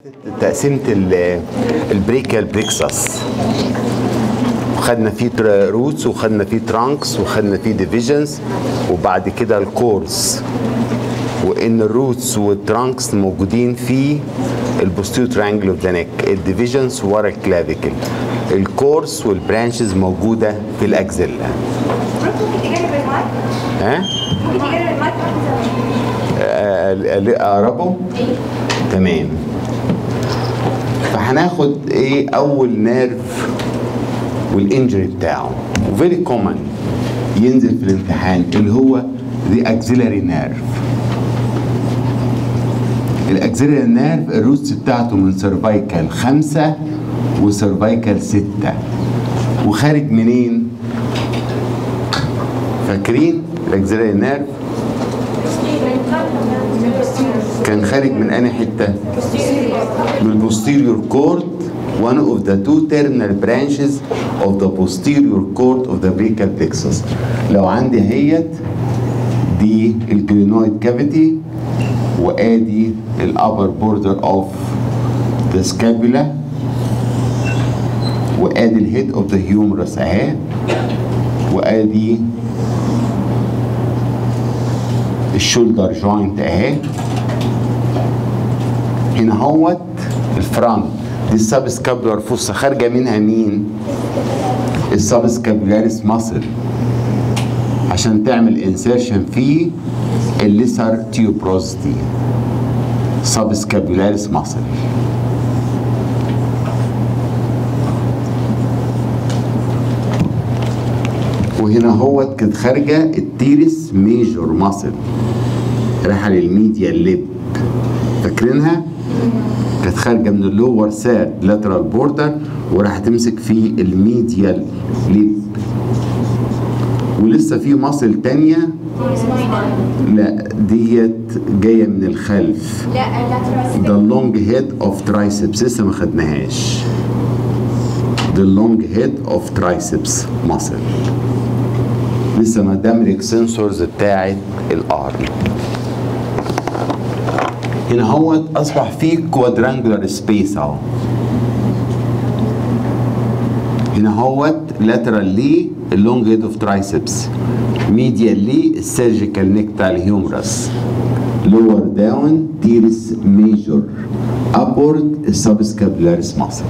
تقسيمة ال- البريكال بريكسس خدنا فيه روتس وخدنا فيه ترانكس وخدنا فيه ديفيجنز وبعد كده الكورس وان الروتس والترانكس موجودين في البوستيريور ترانجل اوف ذا نيك الديفيجنز ورا الكلافيكل الكورس والبرانشز موجوده في الاكزيلا ممكن تجرب المايك ها ممكن تجرب المايك آه، اقربه تمام فهناخد ايه اول نيرف والانجري بتاعه وفيري كومن ينزل في الامتحان اللي هو the axillary nerve الاكزيلاري نيرف الروتس بتاعته من سيرفايكال خمسة وسيرفايكال ستة وخارج منين؟ فاكرين الاكزيلاري نيرف كان خارج من انهي حته؟ من البوستيريور كورد one of the two terminal branches of the posterior cord of the brachial plexus لو عندي هيت دي الجلينويد كافيتي وادي الابر بوردر اوف ذا scapula وادي الهيد اوف ذا هيومرس اهي وادي الشولدر جوينت اهي هنا هوت الفرونت دي السبسكابولار فوسا خارجه منها مين؟ السبسكابولاريس ماسل عشان تعمل انسيرشن في الليسر تيوبروزيتي سبسكابولاريس ماسل وهنا هوت كانت خارجه التيرس ميجور ماسل رايحه للميديا ليب فاكرينها؟ كانت خارجه من اللور ساد لاترال بوردر وراح تمسك في الميديال ليب ولسه في ماسل تانية لا ديت جايه من الخلف لا لا ذا لونج هيد اوف ترايسبس لسه ما خدناهاش ذا لونج هيد اوف ترايسبس ماسل لسه ما دام الاكسنسورز بتاعت الارم هنا هو اصبح فيه كوادرانجولار سبيس اهو هنا هو لاترال لي اللونج هيد اوف ترايسبس ميديال لي السيرجيكال نيك بتاع الهيومرس لور داون تيرس ميجور ابورد السبسكابولاريس ماسل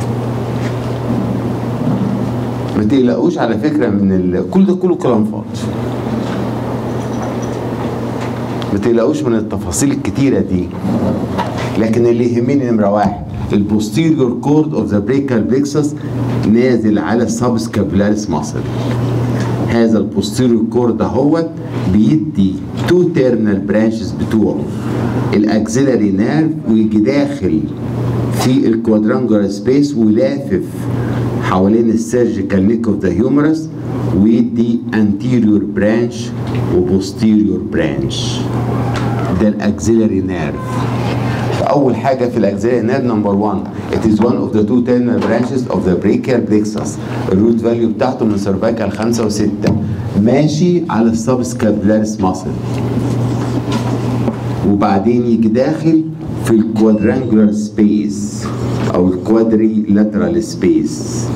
ما تقلقوش على فكره من ال... كل ده كله كلام فاضي ما تقلقوش من التفاصيل الكتيره دي لكن اللي يهمني نمره واحد البوستيريور كورد اوف ذا بريكال بليكسس نازل على السبسكابولاريس ماسل هذا البوستيريور كورد اهوت بيدي تو تيرمينال برانشز بتوعه الاكسيلاري نيرف ويجي داخل في الكوادرانجولار سبيس ولافف حوالين السيرجيكال نيك اوف ذا هيومرس ويدي انتيريور برانش وبوستيريور برانش ده الاكسيلاري نيرف فاول حاجه في الاكسيلاري نيرف نمبر 1 it is one of the two terminal branches of the brachial plexus الروت فاليو بتاعته من سيرفايكال 5 و6 ماشي على السبسكابولاريس ماسل وبعدين يجي داخل في الكوادرانجولار سبيس او الكوادري لاترال سبيس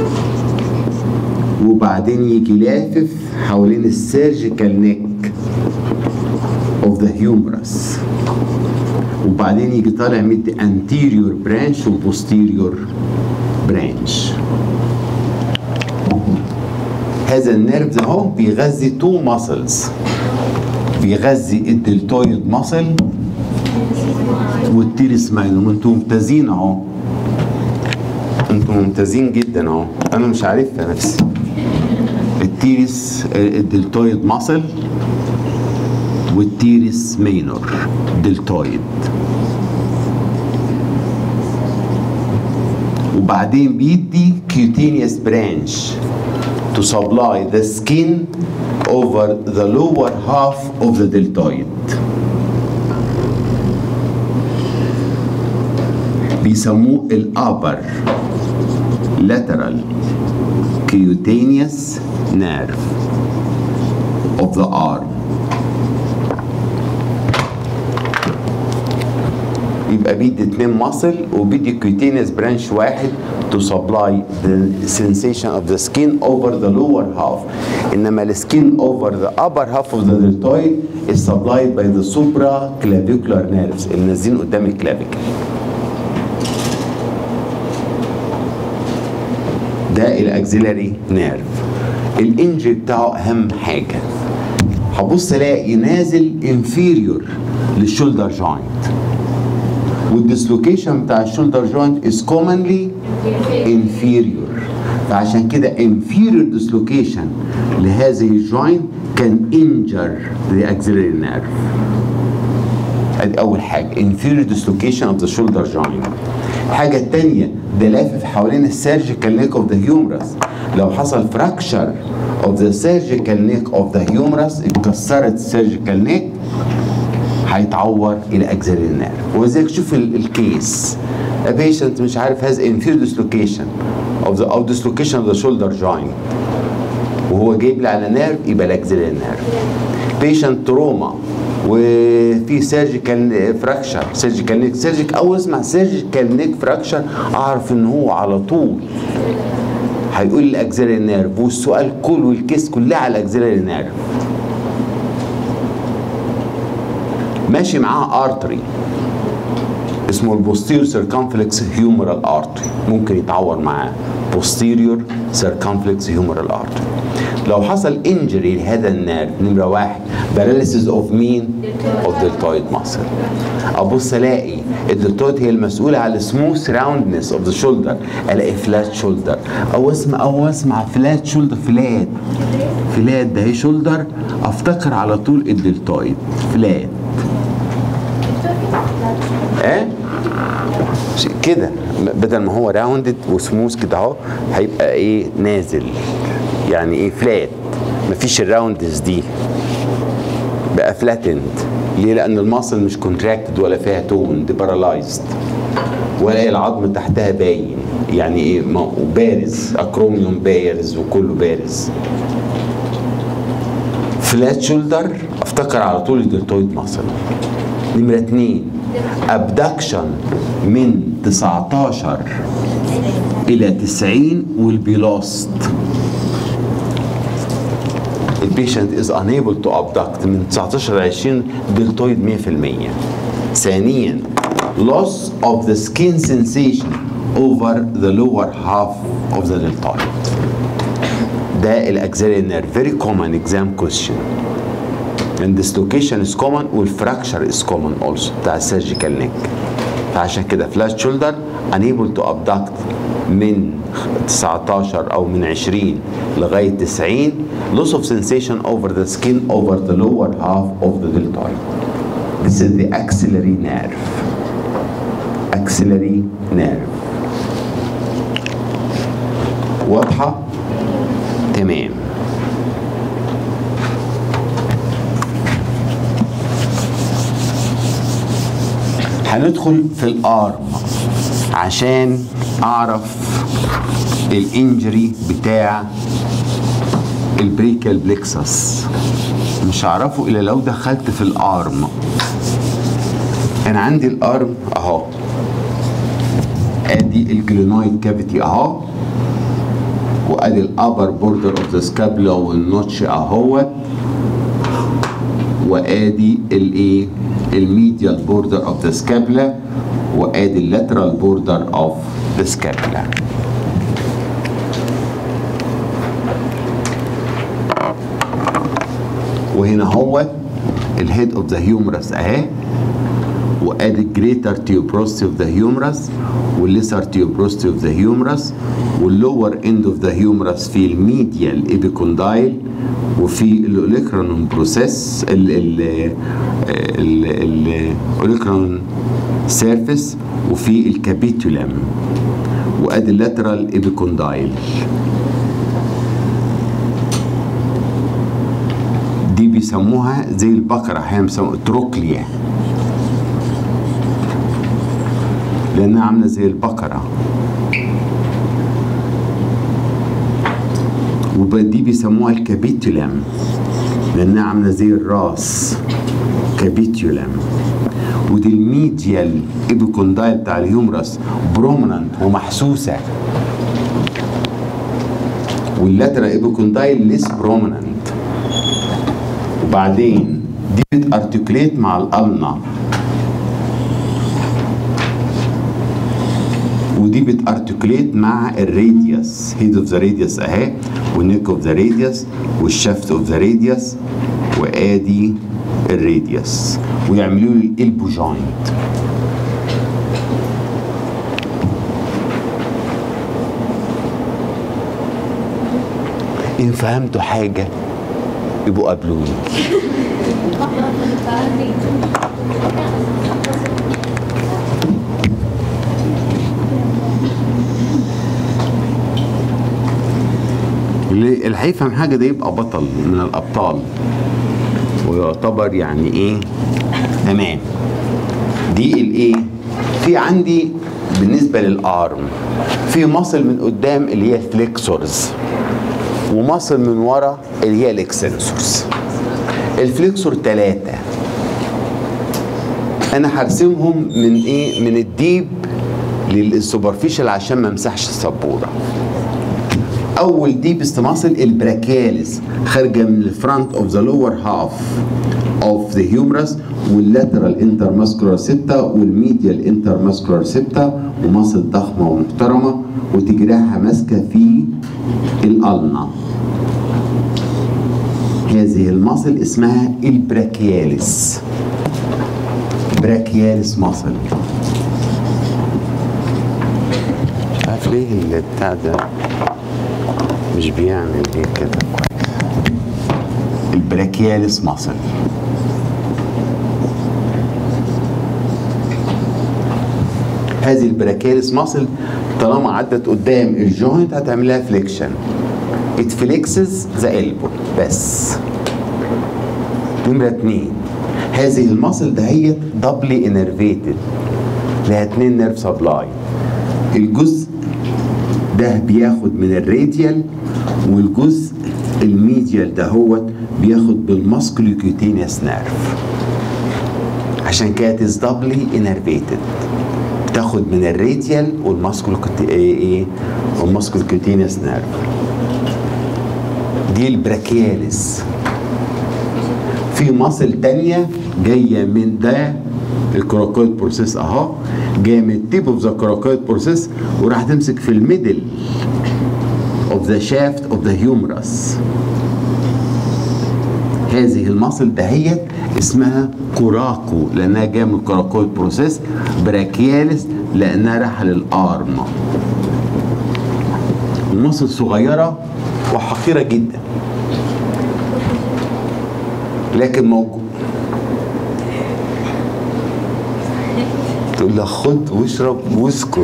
وبعدين يجي لافف حوالين السيرجيكال نيك اوف ذا هيومرس وبعدين يجي طالع مدي anterior branch وبوستيريور برانش هذا النيرف ده اهو بيغذي تو ماسلز بيغذي الدلتويد ماسل والتيرس ماينوم انتوا ممتازين اهو انتوا ممتازين جدا اهو انا مش عارفها نفسي التيرس الدلتويد ماسل والتيرس مينور دلتويد وبعدين بيدي cutaneous branch to supply the skin over the lower half of the deltoid بيسموه الابر lateral cutaneous nerve of the arm يبقى بيدي اتنين ماسل وبيدي كيوتينيوس برانش واحد to supply the sensation of the skin over the lower half انما السكين over the upper half of the deltoid is supplied by the supraclavicular nerves اللي نازلين قدام الكلافيكل ده الاكزيلاري نيرف الانجري بتاعه اهم حاجه هبص الاقي نازل انفيريور للشولدر جوينت والديسلوكيشن بتاع الشولدر جوينت از كومنلي انفيريور فعشان كده inferior dislocation لهذه الجوينت كان injure the axillary nerve ادي اول حاجه inferior dislocation of the shoulder joint الحاجه الثانيه ده لافف حوالين السيرجيكال نيك اوف ذا هيومرس لو حصل فراكشر اوف ذا سيرجيكال نيك اوف ذا هيومرس اتكسرت السيرجيكال نيك هيتعور الى اكزيلري نيرف ولذلك شوف ال- الكيس a patient مش عارف has inferior dislocation of the او dislocation of the shoulder joint وهو جايب لي على نيرف يبقى الاكزيلري نيرف بيشنت تروما وفي سيرجيكال فراكشر سيرجيكال نيك سيرجيك اول اسمع سيرجيكال نيك فراكشر اعرف ان هو على طول هيقول لي الاكزيلري نيرف والسؤال كله والكيس كلها على الاكزيلري نيرف ماشي معاه ارتري اسمه البوستيريور سيركمفلكس هيومرال ارتري ممكن يتعور معاه بوستيريور سيركمفلكس هيومرال ارتري لو حصل انجري لهذا النيرف نمره واحد باراليسيس اوف مين؟ اوف دلتويد ماسل ابص الاقي الدلتويد هي المسؤوله على السموث راوندنس اوف ذا شولدر الاقي فلات شولدر او اسمع او اسمع فلات شولدر فلات فلات ده هي شولدر افتكر على طول الدلتويد فلات ايه ش- كده بدل ما هو راوندد وسموث كده اهو هيبقى ايه نازل يعني ايه فلات مفيش الراوندز دي بقى فلاتند ليه لان المصل مش كونتراكتد ولا فيها تون دي بارالايزد ولا إيه العظم تحتها باين يعني ايه ما- بارز اكروميوم بارز وكله بارز فلات شولدر افتكر على طول الدلتويد ماسل نمرة اتنين ابدكشن من 19 الى 90 will be lost البيشنت is unable to abduct من 19 ل 20 دلتويد 100% ثانيا loss of the skin sensation over the lower half of the deltoid ده الاكزيلري نيرف very common exam question and dislocation is common والفراكشر is common also بتاع السيرجيكال نيك فعشان كده فلاش شولدر unable to abduct من 19 او من 20 لغايه 90 loss of sensation over the skin over the lower half of the deltoid this is the axillary nerve axillary nerve واضحه تمام هندخل في الارم عشان اعرف الانجري بتاع البريكال بليكسس مش هعرفه الا لو دخلت في الارم انا عندي الارم اهو ادي الجلينويد كافيتي اهو وادي الابر بوردر اوف ذا سكابلا والنوتش اهوت وادي الايه الميديال بوردر اوف ذا سكابلا وادي اللاترال بوردر اوف ذا سكابلا وهنا هو الهيد اوف ذا هيومرس اهي وادي الجريتر تيوبروستي اوف ذا هيومرس والليسر تيوبروستي اوف ذا هيومرس واللور اند اوف ذا هيومرس في الميديال ايبيكوندايل وفي الاوليكرون بروسيس الاوليكرون سيرفيس وفي الكابيتولم وادي اللاترال ايبيكوندايل دي بيسموها زي البقرة احيانا بيسموها تروكليا لانها عامله زي البقره ودي بيسموها الكابيتولم لانها عامله زي الراس كابيتولم ودي الميديال ايبيكوندايل بتاع الهيومرس برومننت ومحسوسه واللاترال ايبيكوندايل ليس برومننت وبعدين دي بتارتكليت مع الالنا ودي بتارتكليت مع الراديوس هيد اوف ذا راديوس اهي والنيك اوف ذا راديوس والشافت اوف ذا راديوس وادي الراديوس ويعملوا لي الالبو جوينت ان فهمتوا حاجه يبقوا قابلوني اللي اللي هيفهم حاجه ده يبقى بطل من الابطال ويعتبر يعني ايه تمام دي الايه في عندي بالنسبه للارم في مصل من قدام اللي هي فليكسورز ومصل من ورا اللي هي الاكسنسورز الفليكسور ثلاثة انا هرسمهم من ايه من الديب للسوبرفيشال عشان ما امسحش السبوره اول ديبست ماسل البراكياليس خارجه من الفرونت اوف ذا لور هاف اوف ذا هيومرس واللاترال انترماسكولار سيبتا والميديال انترماسكولار سيبتا وماسل ضخمه ومحترمه وتجريحها ماسكه في الالنا هذه الماسل اسمها البراكياليس براكياليس ماسل مش عارف ليه البتاع ده مش بيعمل ايه كده كويس البراكياليس ماسل هذه البراكياليس ماسل طالما عدت قدام الجوينت هتعمل لها فليكشن it flexes the elbow بس نمرة اتنين هذه الماسل دهيت دبلي انرفيتد لها اتنين نيرف سبلاي الجزء ده بياخد من الراديال والجزء الميديال دهوت بياخد بالماسكولوكيوتينيوس نيرف عشان كده تز دبلي انرفيتد بتاخد من الراديال والماسكولوكيوتي ايه ايه والماسكولوكيوتينيوس نيرف دي البراكياليس في مصل تانية جاية من ده الكراكويد بروسيس اهو جاية من التيب اوف ذا كراكويد بروسيس وراح تمسك في الميدل اوف ذا شافت اوف ذا هيومرس هذه المصل دهيت اسمها كوراكو لانها جايه من الكراكويد بروسيس براكياليس لانها رايحه للارم المصل صغيره وحقيره جدا لكن موجود تقول له خد واشرب واسكت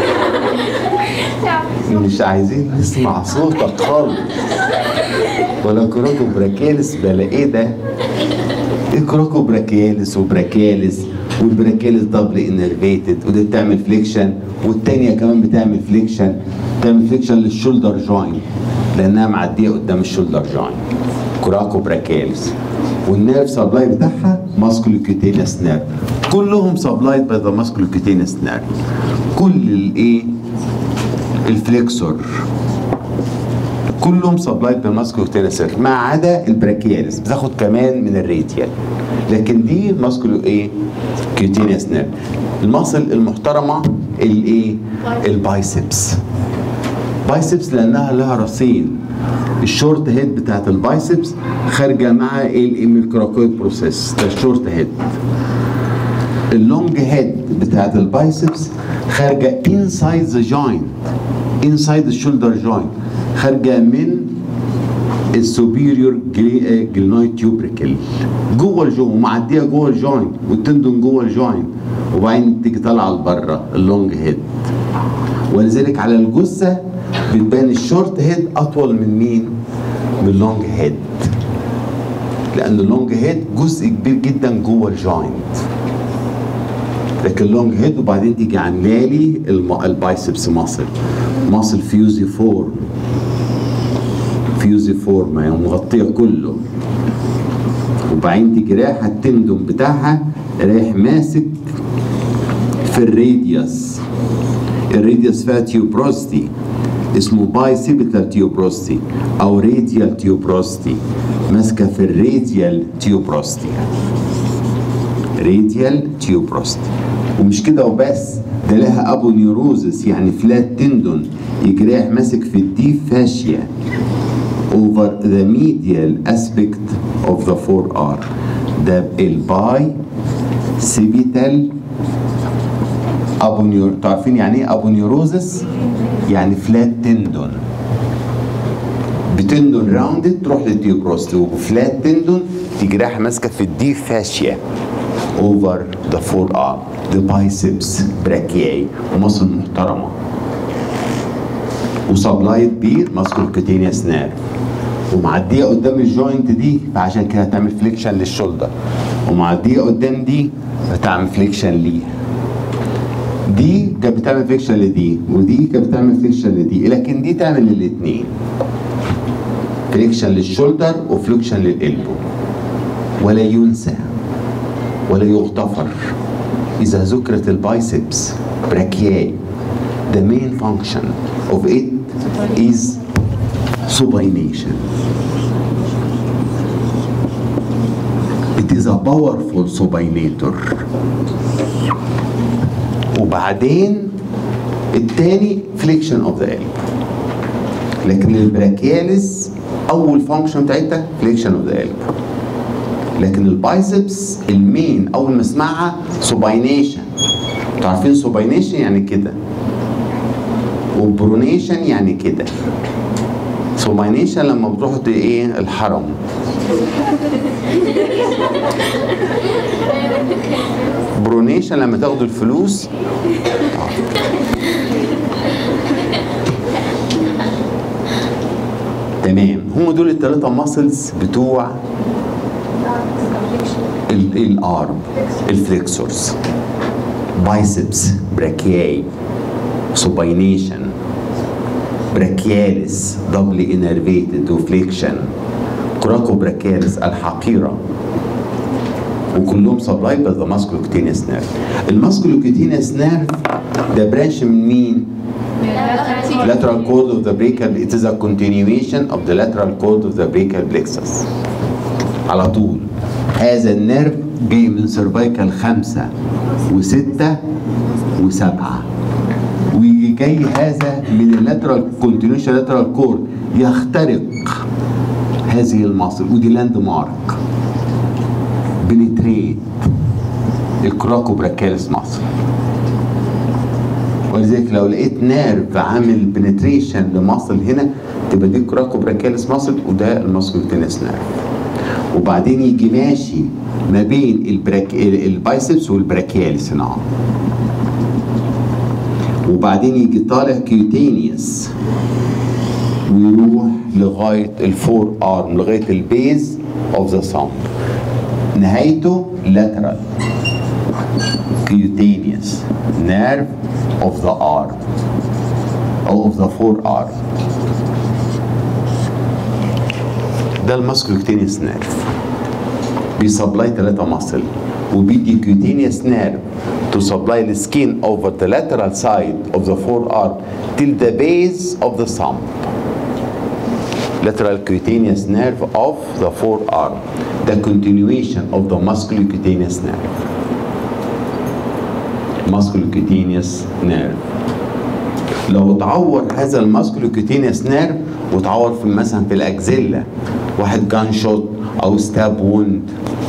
مش عايزين نسمع صوتك خالص ولا كراكو براكيالس بلا ايه ده ايه كراكو براكيالس وبراكيالس والبراكيالس دبل انرفيتد ودي بتعمل فليكشن والتانية كمان بتعمل فليكشن بتعمل فليكشن للشولدر جوينت لانها معديه قدام الشولدر جوينت كراكو براكيالس والنيرف سبلاي بتاعها ماسكولوكيتينس نيرف كلهم سبلايد باي ذا ماسكولوكيتينس نيرف كل الايه الفليكسور كلهم سبلايد بالماسكولوكيتينس نيرف ما عدا البراكيالس بتاخد كمان من الراديال لكن دي ماسكولو ايه كيوتينيوس نيرف المصل المحترمه الايه البايسبس بايسبس لانها لها راسين الشورت هيد بتاعت البايسبس خارجه مع الكراكويد بروسيس ده الشورت هيد اللونج هيد بتاعت البايسبس خارجه انسايد ذا جوينت انسايد الشولدر جوينت خارجه من السوبيريور جلينويد تيوبريكل جوه الجو معديه جوه الجوينت والتندون جوه الجوينت وبعدين تيجي طالعه لبره اللونج هيد ولذلك على الجثه بتبان الشورت هيد اطول من مين؟ من اللونج هيد لان اللونج هيد جزء كبير جدا جوه الجوينت لكن اللونج هيد وبعدين تيجي عامله لي البايسبس ماسل ماسل فيوزي فورم فيوزي فورم يعني مغطيه كله وبعدين تيجي رايحه التندون بتاعها رايح ماسك في الراديوس الراديوس فيها تيوبروستي اسمه بايسيبيتال تيوبروستي او راديال تيوبروستي ماسكه في الراديال تيوبروستي راديال تيوبروستي ومش كده وبس ده لها ابو نيوروزس يعني فلات تندون يجي رايح ماسك في الديب فاشيا over the medial aspect of the forearm ده الباي سيبيتال ابو نيور تعرفين يعني ايه ابو نيوروزس يعني فلات تندون بتندون راوندد تروح للديوبروست وفلات تندون تيجي رايحه ماسكه في الديب فاشيا over the forearm the biceps brachiae ومصل محترمه وسبلايت بيه ماسكول كوتينيوس نيرف ومعديه قدام الجوينت دي فعشان كده هتعمل فليكشن للشولدر ومعديه قدام دي هتعمل فليكشن ليها دي كانت بتعمل فليكشن لدي ودي كانت بتعمل فليكشن لدي لكن دي تعمل للاثنين فليكشن للشولدر وفليكشن للقلبو ولا ينسى ولا يغتفر إذا ذكرت البايسبس براكياي the main function of it is supination it is a powerful supinator وبعدين التاني فليكشن اوف ذا قلب لكن البراكياليس اول فانكشن بتاعتها فليكشن اوف ذا قلب لكن البايسبس المين اول ما اسمعها سوباينيشن عارفين سوباينيشن يعني كده وبرونيشن يعني كده سوباينيشن لما بتروحوا ت- ايه الحرم برونيشن لما تاخدوا الفلوس تمام هم دول الثلاثة ماسلز بتوع ال- الارم الفليكسورز بايسبس براكياي سوباينيشن براكياليس دبل انرفيتد وفليكشن كراكو براكياليس الحقيره وكلهم سبلاي باي ذا ماسكولوكتينيوس نيرف الماسكولوكتينيوس نيرف ده برانش من مين؟ lateral cord of the brachial it is a continuation of the lateral cord of the brachial plexus على طول هذا النيرف جاي من سيرفايكال خمسة وستة وسبعة ويجي جاي هذا من اللاترال كونتينيوشن لاترال كورد يخترق هذه المصل ودي لاند مارك بنتريت الكراكو براكاليس مصر ولذلك لو لقيت نيرف عامل بنتريشن لمصل هنا تبقى دي كراكو براكاليس مصل وده الماسكولوتينس نيرف وبعدين يجي ماشي ما بين البراك... البايسبس والبراكياليس هنا وبعدين يجي طالع كيوتينيوس ويروح لغايه الفور ارم لغايه البيز اوف ذا ثامب نهايته lateral cutaneous nerve of the arm او of the forearm ده الماسكولوكتينيوس نيرف بيسبلاي ثلاثة ماسل وبيدي كيوتينيوس نيرف to supply the skin over the lateral side of the forearm till the base of the thumb lateral cutaneous nerve of the forearm the continuation of the musculocutaneous nerve musculocutaneous nerve لو اتعور هذا الماسكولوكيتينيوس نيرف وتعور في مثلا في الاكزيلا واحد جان شوت او ستاب ووند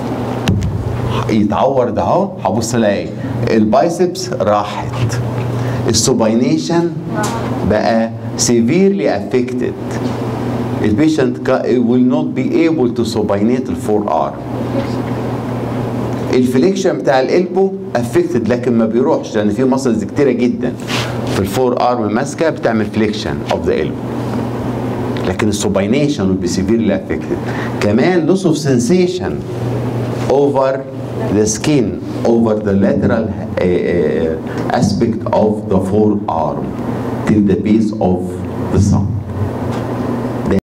يتعور ده اهو هبص الاقي البايسبس راحت السوباينيشن بقى severely affected البيشنت will not be able to supinate الفور ار الفليكشن بتاع القلبو افكتد لكن ما بيروحش لان في ماسلز كتيره جدا في الفور ارم ماسكه بتعمل فليكشن اوف ذا قلب لكن السوباينيشن will be severely affected كمان loss of sensation over the skin over the lateral uh, uh, aspect of the forearm till the base of the thumb